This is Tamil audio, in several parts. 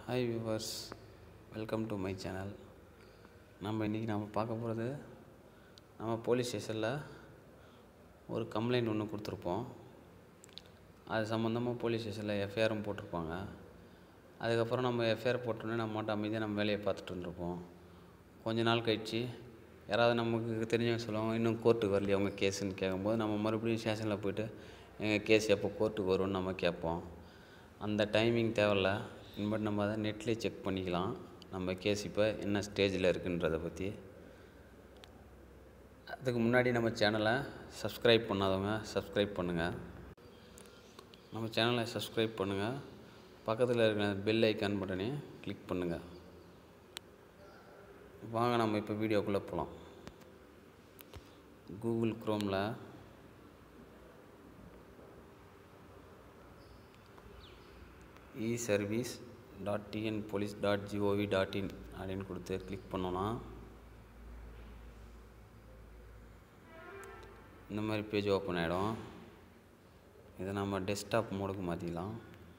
hi viewers welcome to my channel நம்ம இன்றைக்கி நம்ம பார்க்க போகிறது நம்ம போலீஸ் ஸ்டேஷனில் ஒரு கம்ப்ளைண்ட் ஒன்று கொடுத்துருப்போம் அது சம்மந்தமாக போலீஸ் ஸ்டேஷனில் எஃப்ஐஆரும் போட்டிருப்பாங்க அதுக்கப்புறம் நம்ம எஃப்ஐஆர் போட்டோன்னே நம்ம மட்டும் அமைதியாக நம்ம வேலையை பார்த்துட்டு இருந்திருப்போம் கொஞ்ச நாள் கழித்து யாராவது நமக்கு தெரிஞ்சவங்க சொல்லுவாங்க இன்னும் கோர்ட்டுக்கு வரலையே அவங்க கேஸுன்னு கேட்கும்போது நம்ம மறுபடியும் ஸ்டேஷனில் போயிட்டு எங்கள் கேஸ் எப்போ கோர்ட்டுக்கு வரும்னு நம்ம கேட்போம் அந்த டைமிங் தேவையில்ல இனிமேட்டு நம்ம அதை நெட்லேயே செக் பண்ணிக்கலாம் நம்ம கேஸ் இப்போ என்ன ஸ்டேஜில் இருக்குன்றதை பற்றி அதுக்கு முன்னாடி நம்ம சேனலை சப்ஸ்கிரைப் பண்ணாதவங்க சப்ஸ்கிரைப் பண்ணுங்கள் நம்ம சேனலை சப்ஸ்கிரைப் பண்ணுங்கள் பக்கத்தில் இருக்கிற பெல் ஐக்கான் பட்டனே கிளிக் பண்ணுங்கள் வாங்க நம்ம இப்போ வீடியோக்குள்ளே போகலாம் கூகுள் க்ரோமில் e service dot TN police dot GOV dot in அப்படின்னு கொடுத்து கிளிக் பண்ணோன்னா இந்த மாதிரி பேஜ் ஓப்பன் ஆகிடும் இதை நம்ம டெஸ்க்டாப் மோடுக்கு மாற்றிக்கலாம்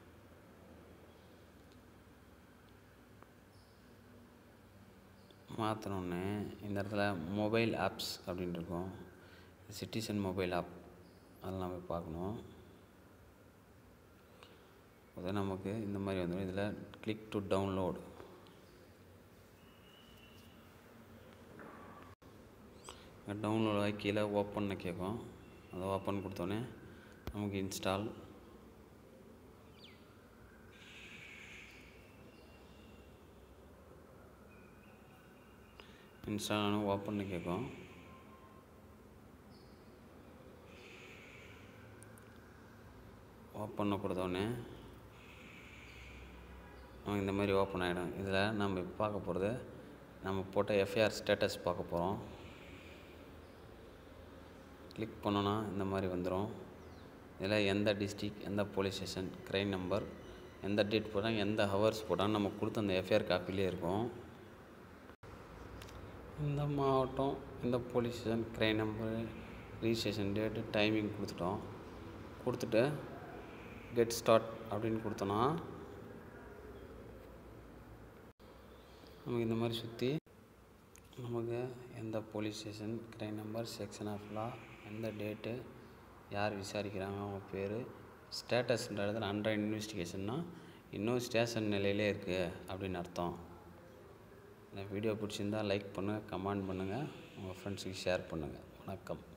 மாற்றினோடனே இந்த இடத்துல மொபைல் ஆப்ஸ் அப்படின்னு இருக்கும் சிட்டிசன் மொபைல் ஆப் அதில் நம்ம பார்க்கணும் அது நமக்கு இந்த மாதிரி வந்துடும் இதில் கிளிக் டு டவுன்லோட் டவுன்லோட் ஆகி கீழே ஓப்பன்னு கேட்கும் அதை ஓப்பன் கொடுத்தோன்னே நமக்கு இன்ஸ்டால் இன்ஸ்டால் ஆனால் ஓப்பன்னு கேட்கும் ஓப்பன் கொடுத்தோடனே நமக்கு இந்த மாதிரி ஓப்பன் ஆகிடும் இதில் நம்ம இப்போ பார்க்க போகிறது நம்ம போட்ட எஃப்ஐஆர் ஸ்டேட்டஸ் பார்க்க போகிறோம் கிளிக் பண்ணோன்னா இந்த மாதிரி வந்துடும் இதில் எந்த டிஸ்ட்ரிக் எந்த போலீஸ் ஸ்டேஷன் க்ரைம் நம்பர் எந்த டேட் போட்டால் எந்த ஹவர்ஸ் போட்டால் நம்ம கொடுத்த அந்த எஃப்ஐஆர் காப்பிலே இருக்கும் இந்த மாவட்டம் இந்த police station crime number registration date timing கொடுத்துட்டோம் கொடுத்துட்டு கெட் ஸ்டார்ட் அப்படின்னு கொடுத்தோன்னா நமக்கு இந்த மாதிரி சுற்றி நமக்கு எந்த police station crime number section of law எந்த டேட்டு யார் விசாரிக்கிறாங்க அவங்க பேர் ஸ்டேட்டஸ்ன்ற இடத்துல அண்டர் இன்வெஸ்டிகேஷன்னா இன்னும் ஸ்டேஷன் நிலையிலே இருக்குது அப்படின்னு அர்த்தம் இந்த வீடியோ பிடிச்சிருந்தால் லைக் பண்ணுங்கள் கமெண்ட் பண்ணுங்கள் உங்கள் ஃப்ரெண்ட்ஸுக்கு ஷேர் பண்ணுங்கள் வணக்கம்